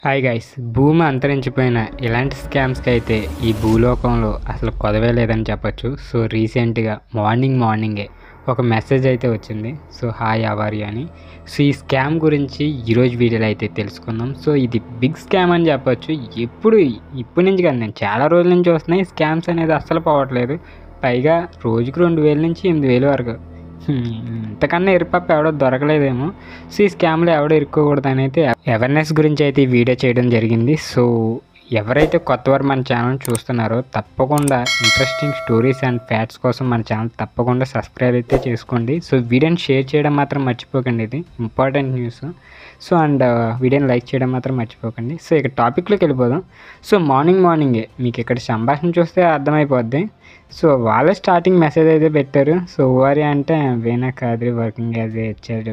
hi guys భూమి అంతరించిపోయిన ఇలాంటి స్కామ్స్కి అయితే ఈ భూలోకంలో అసలు కొదవే లేదని చెప్పొచ్చు సో రీసెంట్గా మార్నింగ్ మార్నింగే ఒక మెసేజ్ అయితే వచ్చింది సో హాయ్ అవారి అని సో ఈ స్కామ్ గురించి ఈరోజు వీడియోలో అయితే తెలుసుకుందాం సో ఇది బిగ్ స్కామ్ అని చెప్పొచ్చు ఎప్పుడు ఇప్పటి నుంచి కాదు నేను చాలా రోజుల నుంచి వస్తున్నాయి స్కామ్స్ అనేది అస్సలు పోవట్లేదు పైగా రోజుకి రెండు వేల నుంచి ఎనిమిది వేలు వరకు హ్మ్, ఇంతకన్నా ఎరుపప్ప ఎవడో దొరకలేదేమో సో ఈ స్కామ్లో ఎవడో ఇరుక్కోకూడదు అని అయితే అవేర్నెస్ గురించి అయితే ఈ వీడియో చేయడం జరిగింది సో ఎవరైతే కొత్తవారు మన ఛానల్ చూస్తున్నారో తప్పకుండా ఇంట్రెస్టింగ్ స్టోరీస్ అండ్ ఫ్యాక్ట్స్ కోసం మన ఛానల్ తప్పకుండా సబ్స్క్రైబ్ అయితే చేసుకోండి సో వీడియోని షేర్ చేయడం మాత్రం మర్చిపోకండి ఇది ఇంపార్టెంట్ న్యూస్ సో అండ్ వీడియోని లైక్ చేయడం మాత్రం మర్చిపోకండి సో ఇక టాపిక్లోకి వెళ్ళిపోదాం సో మార్నింగ్ మార్నింగే మీకు ఇక్కడ సంభాషణ చూస్తే అర్థమైపోద్ది సో వాళ్ళే స్టార్టింగ్ మెసేజ్ అయితే పెట్టారు సో ఓవరి అంటే వీణా కాదు working as a HR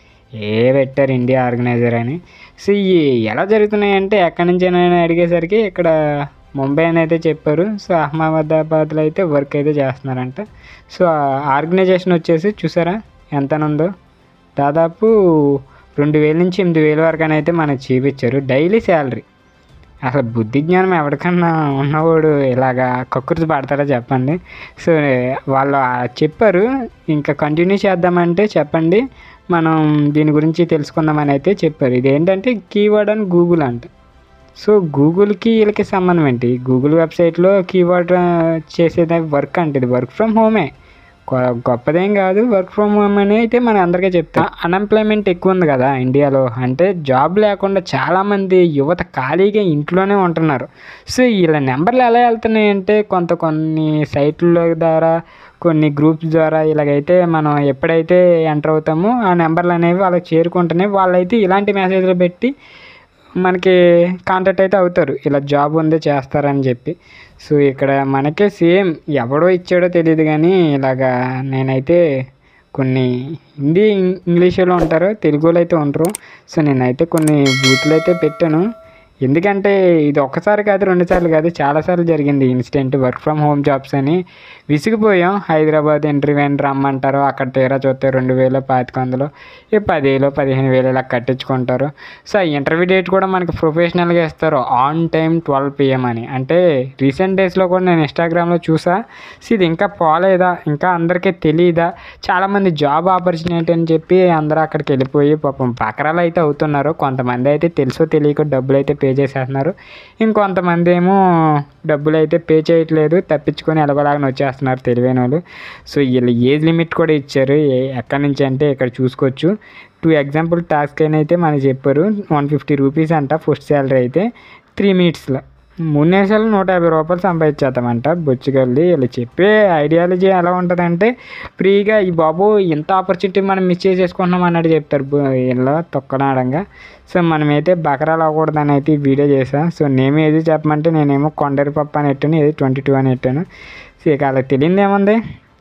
a పెట్టారు ఇండియా ఆర్గనైజర్ అని సో ఈ ఎలా జరుగుతున్నాయంటే ఎక్కడి నుంచి అని అడిగేసరికి ఇక్కడ ముంబై అని అయితే చెప్పారు సో అహ్మదాబాద్లో అయితే వర్క్ అయితే చేస్తున్నారంట సో ఆర్గనైజేషన్ వచ్చేసి చూసారా ఎంత ఉందో దాదాపు రెండు వేల నుంచి ఎనిమిది వేల వరకు అని అయితే మనకు చూపించారు డైలీ శాలరీ అసలు బుద్ధి జ్ఞానం ఎవరికన్నా ఉన్నవాడు ఇలాగా కక్కుర్తి పడతారా చెప్పండి సో వాళ్ళు ఆ చెప్పారు ఇంకా కంటిన్యూ చేద్దామంటే చెప్పండి మనం దీని గురించి తెలుసుకుందామని అయితే చెప్పారు ఇది ఏంటంటే కీవర్డ్ అని గూగుల్ అంట సో గూగుల్కి వీళ్ళకి సంబంధం ఏంటి గూగుల్ వెబ్సైట్లో కీవర్డ్ చేసేది వర్క్ అంటే ఇది వర్క్ ఫ్రమ్ హోమే గొ- గొప్పదేం కాదు వర్క్ ఫ్రమ్ హోమ్ అని అయితే మనం అందరికీ చెప్తాం అన్ఎంప్లాయ్మెంట్ ఎక్కువ ఉంది కదా ఇండియాలో అంటే జాబ్ లేకుండా చాలామంది యువత ఖాళీగా ఇంట్లోనే ఉంటున్నారు సో వీళ్ళ నెంబర్లు ఎలా వెళ్తున్నాయి అంటే కొంత కొన్ని సైట్ల ద్వారా కొన్ని గ్రూప్స్ ద్వారా ఇలాగైతే మనం ఎప్పుడైతే ఎంటర్ అవుతామో ఆ నెంబర్లు అనేవి వాళ్ళకి చేరుకుంటున్నాయి వాళ్ళైతే ఇలాంటి మెసేజ్లు పెట్టి మనకి కాంటాక్ట్ అయితే అవుతారు ఇలా జాబ్ ఉంది చేస్తారని చెప్పి సో ఇక్కడ మనకే సేమ్ ఎవడో ఇచ్చాడో తెలియదు కానీ ఇలాగా నేనైతే కొన్ని హిందీ ఇంగ్లీష్లో ఉంటారు తెలుగులో అయితే ఉండరు సో నేనైతే కొన్ని బూతులు అయితే పెట్టాను ఎందుకంటే ఇది ఒక్కసారి కాదు రెండుసార్లు కాదు చాలాసార్లు జరిగింది incident work from home jobs అని విసిగిపోయాం హైదరాబాద్ ఇంటర్వ్యూ అని రమ్మంటారు అక్కడ తీరా చూస్తే రెండు వేలు పాతిక వందలు ఈ పదివేలు పదిహేను వేలు ఇలా కట్టించుకుంటారు సో ఆ ఇంటర్వ్యూ డేట్ కూడా మనకి ప్రొఫెషనల్గా ఇస్తారు ఆన్ టైం ట్వెల్వ్ పిఎం అని అంటే రీసెంట్ డేస్లో కూడా నేను ఇన్స్టాగ్రామ్లో చూసా సో ఇది ఇంకా పోలేదా ఇంకా అందరికీ తెలియదా చాలామంది జాబ్ ఆపర్చునిటీ అని చెప్పి అందరూ అక్కడికి వెళ్ళిపోయి పాపం బకరాలు అయితే అవుతున్నారు కొంతమంది అయితే తెలుసో తెలియక డబ్బులు అయితే పే చేసేస్తున్నారు ఇంకొంతమంది ఏమో డబ్బులు అయితే పే చేయట్లేదు తప్పించుకొని ఎలాగోలాగా వచ్చేస్తున్నారు తెలివైన వాళ్ళు సో వీళ్ళు ఏజ్ లిమిట్ కూడా ఇచ్చారు ఏ- ఎక్కడి నుంచి అంటే ఇక్కడ చూసుకోవచ్చు టూ ఎగ్జాంపుల్ టాస్క్ అయినా అయితే మనకి చెప్పారు వన్ ఫిఫ్టీ రూపీస్ అంట ఫస్ట్ శాలరీ అయితే త్రీ మినిట్స్లో మూడు నిమిషాలు నూట యాభై రూపాయలు సంపాదించేద్దామంట బొచ్చుకెళ్ళి వీళ్ళు చెప్పే ఐడియాలజీ ఎలా ఉంటుందంటే ఫ్రీగా ఈ బాబు ఇంత ఆపర్చునిటీ మనం మిస్ చేసేసుకుంటున్నాం అన్నట్టు చెప్తారు బు- వీళ్ళు తొక్కనాడంగా సో మనమైతే బకరాలు అవ్వకూడదని అయితే ఈ వీడియో చేసా సో నేమ్ ఏది చెప్పమంటే నేనేమో కొండరి పప్పు అని పెట్టాను ఏది ట్వంటీ టూ అని పెట్టాను సో ఇక అలా తెలియదు ఏముంది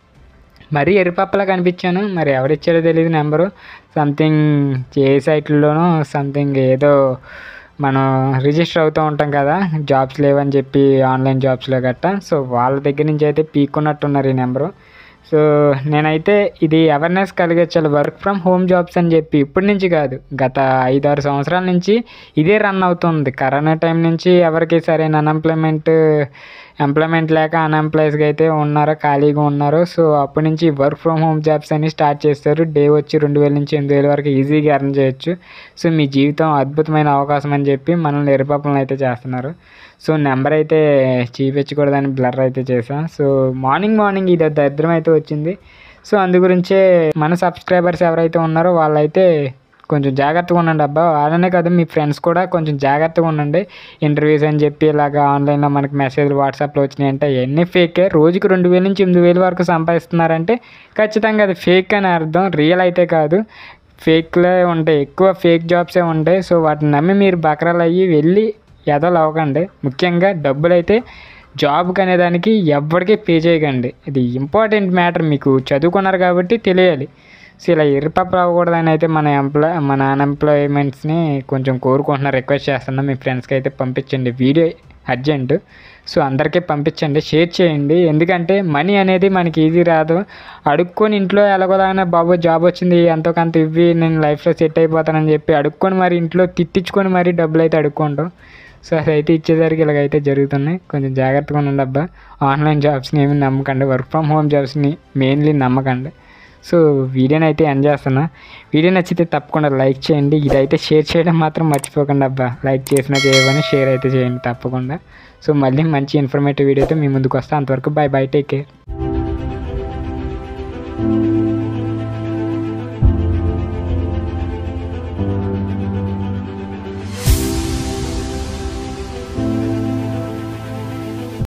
మరీ ఎరుపప్పలా కనిపించాను మరి ఎవరిచ్చారో తెలియదు నెంబరు సంథింగ్ ఏ సైట్లలోనో సంథింగ్ ఏదో మనం రిజిస్టర్ అవుతూ ఉంటాం కదా జాబ్స్ లేవని చెప్పి ఆన్లైన్ జాబ్స్లో గట్టా సో వాళ్ళ దగ్గర నుంచి అయితే పీక్కున్నట్టున్నారు ఈ నెంబరు సో నేనైతే ఇది అవేర్నెస్ కలిగించాలి వర్క్ ఫ్రమ్ హోమ్ జాబ్స్ అని చెప్పి ఇప్పటి నుంచి కాదు గత ఐదారు సంవత్సరాల నుంచి ఇదే రన్ అవుతుంది కరోనా టైం నుంచి ఎవరికి సరైన అన్ఎంప్లాయ్మెంట్ ఎంప్లాయ్మెంట్ లేక అన్ఎంప్లాయ్స్గా అయితే ఉన్నారో ఖాళీగా ఉన్నారో సో అప్పటి నుంచి వర్క్ ఫ్రమ్ హోమ్ జాబ్స్ అని స్టార్ట్ చేస్తారు డే వచ్చి రెండు వేల నుంచి ఎనిమిది వేల వరకు ఈజీగా ఎర్న్ చేయొచ్చు సో మీ జీవితం అద్భుతమైన అవకాశం అని చెప్పి మనల్ని ఎరుపాపలను అయితే చేస్తున్నారు సో నెంబర్ అయితే చూపించకూడదని బ్లర్ అయితే చేసా సో మార్నింగ్ మార్నింగ్ ఇది దరిద్రం అయితే వచ్చింది సో అందు గురించే మన సబ్స్క్రైబర్స్ ఎవరైతే ఉన్నారో వాళ్ళైతే కొంచెం జాగ్రత్తగా ఉండండి అబ్బా అలానే కాదు మీ ఫ్రెండ్స్ కూడా కొంచెం జాగ్రత్తగా ఉండండి ఇంటర్వ్యూస్ అని చెప్పి ఇలాగా ఆన్లైన్లో మనకి మెసేజ్లు వాట్సాప్లో వచ్చినాయి అంటే ఎన్ని ఫేకే రోజుకి రెండు వేల నుంచి ఎనిమిది వేల వరకు సంపాదిస్తున్నారంటే ఖచ్చితంగా అది ఫేక్ అని అర్థం రియల్ అయితే కాదు ఫేక్లే ఉంటాయి ఎక్కువ ఫేక్ జాబ్సే ఉంటాయి సో వాటిని నమ్మి మీరు బకరాలు అయ్యి వెళ్ళి ఎదలు అవ్వకండి ముఖ్యంగా డబ్బులు అయితే జాబ్కి అనేదానికి ఎవరికీ పే చేయకండి ఇది ఇంపార్టెంట్ మ్యాటర్ మీకు చదువుకున్నారు కాబట్టి తెలియాలి సో ఇలా ఇరుపప్పులు అవ్వకూడదని అయితే మన ఎంప్లాయ్ మన అన్ఎంప్లాయ్మెంట్స్ని కొంచెం కోరుకుంటున్నారు రిక్వెస్ట్ చేస్తున్నాం మీ ఫ్రెండ్స్కి అయితే పంపించండి వీడియో అర్జెంట్ సో అందరికీ పంపించండి షేర్ చేయండి ఎందుకంటే మనీ అనేది మనకి ఈజీ రాదు అడుక్కొని ఇంట్లో ఎలాగోలాగానే బాబు జాబ్ వచ్చింది ఎంతో కొంత ఇవ్వి నేను లైఫ్లో సెట్ అయిపోతానని చెప్పి అడుక్కొని మరి ఇంట్లో తిట్టించుకొని మరి డబ్బులు అయితే అడుక్కుంటాం సో అదైతే ఇచ్చేసరికి ఇలాగైతే జరుగుతున్నాయి కొంచెం జాగ్రత్తగా ఉండండి అబ్బా ఆన్లైన్ జాబ్స్ని ఏమి నమ్మకండి వర్క్ ఫ్రమ్ హోమ్ జాబ్స్ని మెయిన్లీ నమ్మకండి సో వీడియోని అయితే ఎండ్ చేస్తున్నా వీడియో నచ్చితే తప్పకుండా లైక్ చేయండి ఇదైతే షేర్ చేయడం మాత్రం మర్చిపోకండి అబ్బా లైక్ చేసినా చేయమని షేర్ అయితే చేయండి తప్పకుండా సో మళ్ళీ మంచి ఇన్ఫర్మేటివ్ వీడియోతో మీ ముందుకు వస్తా అంతవరకు బాయ్ బాయ్ టేక్ కేర్